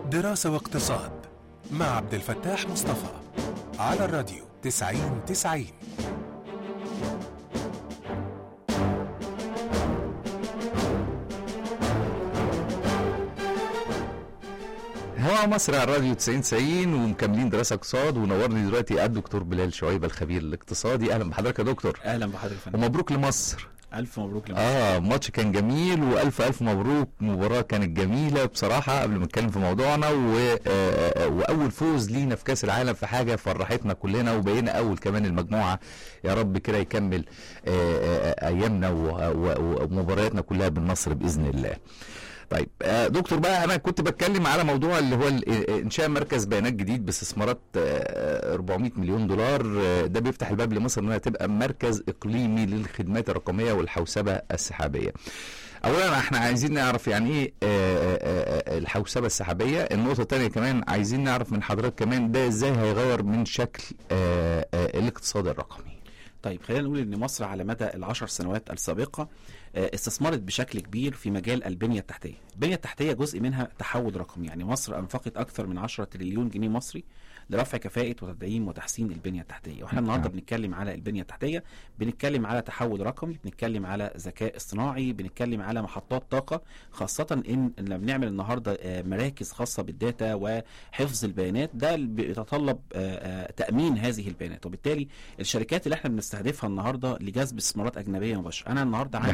دراسة واقتصاد مع عبد الفتاح مصطفى على الراديو 90 90 هوا مصر على الراديو 90 90 ومكملين دراسه اقتصاد ونورني دلوقتي الدكتور بلال شعيب الخبير الاقتصادي اهلا بحضرتك يا دكتور اهلا بحضرتك يا فندم ومبروك لمصر الف مبروك لمصر اه ماتش كان جميل والف الف مبروك مباراه كانت جميله بصراحه قبل ما نتكلم في موضوعنا و... آه، واول فوز لينا في كاس العالم في حاجه فرحتنا كلنا وبقينا اول كمان المجموعه يا رب كده يكمل آه، آه، ايامنا و- و- ومبارياتنا كلها بالنصر باذن الله طيب آه، دكتور بقى انا كنت بتكلم على موضوع اللي هو ال- انشاء مركز بيانات جديد باستثمارات آه، 400 مليون دولار آه، ده بيفتح الباب لمصر انها تبقى مركز اقليمي للخدمات الرقميه والحوسبه السحابيه اولا احنا عايزين نعرف يعني ايه آه، آه، آه، الحوسبه السحابيه النقطه الثانيه كمان عايزين نعرف من حضرتك كمان ده ازاي هيغير من شكل آه، آه، الاقتصاد الرقمي طيب خلينا نقول ان مصر على مدى العشر سنوات السابقه آه، استثمرت بشكل كبير في مجال البنيه التحتيه البنيه التحتيه جزء منها تحول رقمي يعني مصر انفقت اكثر من 10 تريليون جنيه مصري لرفع كفاءه وتدعيم وتحسين البنيه التحتيه واحنا النهارده نعم. بنتكلم على البنيه التحتيه بنتكلم على تحول رقمي بنتكلم على ذكاء اصطناعي بنتكلم على محطات طاقه خاصه ان لما بنعمل النهارده آه، مراكز خاصه بالداتا وحفظ البيانات ده اللي بيتطلب آه، آه، تامين هذه البيانات وبالتالي الشركات اللي احنا بنستهدفها النهارده لجذب استثمارات اجنبيه مباشره انا النهارده ده عندي